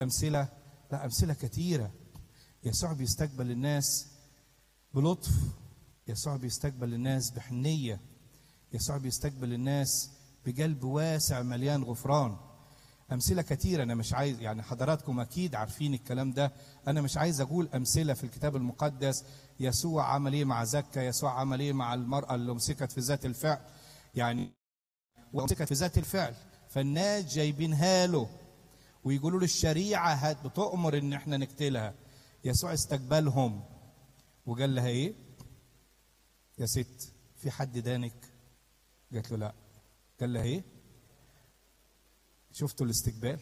أمثلة لا أمثلة كثيرة يسوع بيستقبل الناس بلطف يسوع بيستقبل الناس بحنية يسوع بيستقبل الناس بقلب واسع مليان غفران أمثلة كثيرة أنا مش عايز يعني حضراتكم أكيد عارفين الكلام ده أنا مش عايز أقول أمثلة في الكتاب المقدس يسوع عمل إيه مع زكا يسوع عمل إيه مع المرأة اللي مسكت في ذات الفعل يعني ومسكت في ذات الفعل فالناس جايبينها له ويقولوا له الشريعة هت بتؤمر إن إحنا نقتلها يسوع استقبلهم وقال لها إيه؟ يا ست في حد دانك؟ قالت له لا قال لها إيه؟ شفتوا الاستقبال؟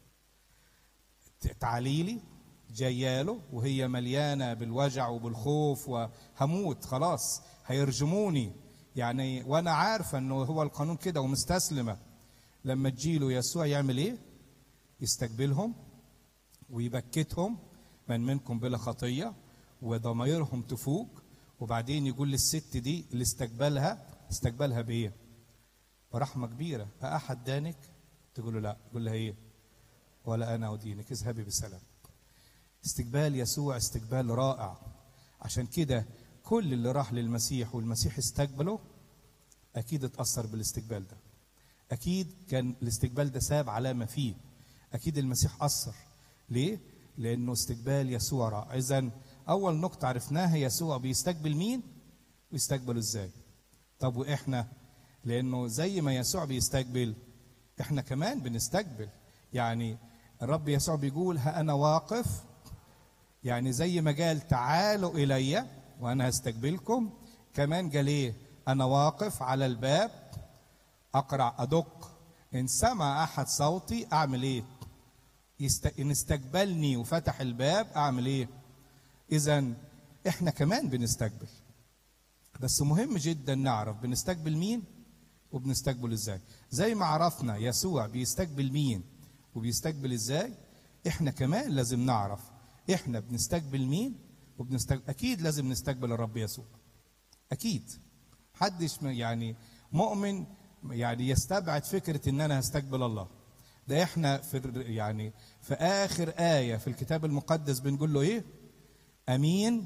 تعالي لي جاياله وهي مليانة بالوجع وبالخوف وهموت خلاص هيرجموني يعني وانا عارفة انه هو القانون كده ومستسلمة لما تجيله يسوع يعمل ايه يستقبلهم ويبكتهم من منكم بلا خطية وضميرهم تفوق وبعدين يقول للست دي اللي استقبلها استقبلها بايه برحمة كبيرة أحد دانك تقول له لا يقول لها ايه ولا أنا أدينك اذهبي بسلام استقبال يسوع استقبال رائع عشان كده كل اللي راح للمسيح والمسيح استقبله أكيد اتأثر بالاستقبال ده أكيد كان الاستقبال ده ساب علامة فيه أكيد المسيح أثر ليه؟ لأنه استقبال يسوع رائع إذا أول نقطة عرفناها يسوع بيستقبل مين؟ ويستقبله إزاي؟ طب وإحنا؟ لأنه زي ما يسوع بيستقبل إحنا كمان بنستقبل يعني الرب يسوع بيقول ها أنا واقف يعني زي ما قال تعالوا إلي وأنا هستقبلكم كمان قال إيه أنا واقف على الباب أقرع أدق إن سمع أحد صوتي أعمل إيه يست... إن استقبلني وفتح الباب أعمل إيه إذا إحنا كمان بنستقبل بس مهم جدا نعرف بنستقبل مين وبنستقبل إزاي زي ما عرفنا يسوع بيستقبل مين وبيستقبل إزاي إحنا كمان لازم نعرف إحنا بنستقبل مين وبنستقبل أكيد لازم نستقبل الرب يسوع أكيد حدش يعني مؤمن يعني يستبعد فكرة إن أنا هستقبل الله ده إحنا في يعني في آخر آية في الكتاب المقدس بنقول له إيه أمين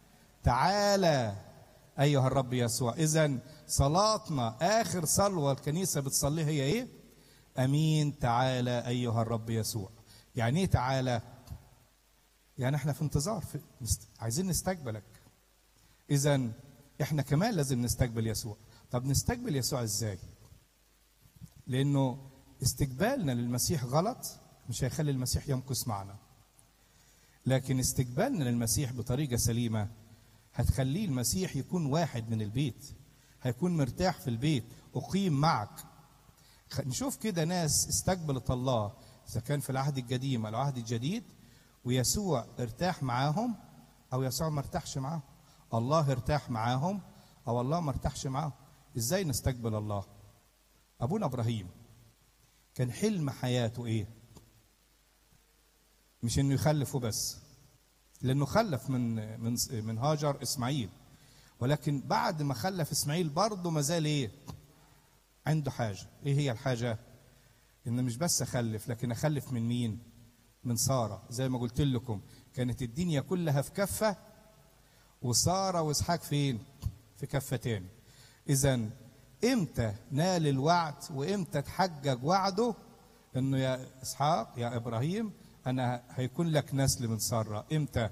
تعالى أيها الرب يسوع إذا صلاتنا آخر صلوة الكنيسة بتصليها هي إيه أمين تعالى أيها الرب يسوع يعني إيه تعالى يعني احنا في انتظار في عايزين نستقبلك اذا احنا كمان لازم نستقبل يسوع طب نستقبل يسوع ازاي لانه استقبالنا للمسيح غلط مش هيخلي المسيح يمكث معنا لكن استقبالنا للمسيح بطريقه سليمه هتخليه المسيح يكون واحد من البيت هيكون مرتاح في البيت اقيم معك نشوف كده ناس استقبلت الله اذا كان في العهد القديم او العهد الجديد ويسوع ارتاح معاهم او يسوع ما ارتاحش معاهم الله ارتاح معاهم او الله ما ارتاحش معاهم ازاي نستقبل الله ابونا ابراهيم كان حلم حياته ايه مش انه يخلف وبس لانه خلف من من من هاجر اسماعيل ولكن بعد ما خلف اسماعيل برضه ما زال ايه عنده حاجه ايه هي الحاجه ان مش بس اخلف لكن اخلف من مين من سارة زي ما قلت لكم كانت الدنيا كلها في كفة وسارة وإسحاق فين في كفة تاني إذا إمتى نال الوعد وإمتى تحقق وعده إنه يا إسحاق يا إبراهيم أنا هيكون لك نسل من سارة إمتى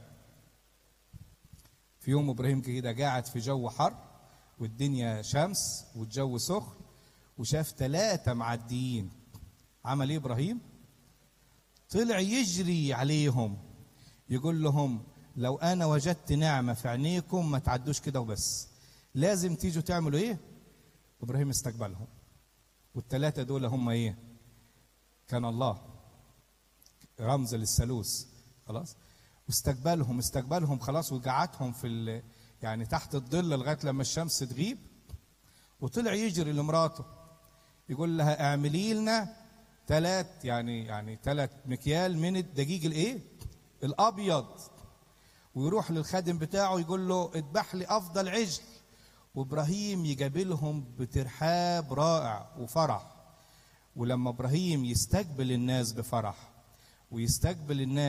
في يوم إبراهيم كده قاعد في جو حر والدنيا شمس والجو سخن وشاف ثلاثة معديين عمل إيه إبراهيم؟ طلع يجري عليهم يقول لهم لو انا وجدت نعمه في عينيكم ما تعدوش كده وبس لازم تيجوا تعملوا ايه ابراهيم استقبلهم والثلاثه دول هم ايه كان الله رمز للثالوث خلاص واستقبلهم استقبلهم خلاص وقعدهم في يعني تحت الظل لغايه لما الشمس تغيب وطلع يجري لمراته يقول لها اعملي لنا ثلاث يعني يعني ثلاث مكيال من الدقيق الايه؟ الابيض ويروح للخادم بتاعه يقول له اذبح لي افضل عجل وابراهيم يقابلهم بترحاب رائع وفرح ولما ابراهيم يستقبل الناس بفرح ويستقبل الناس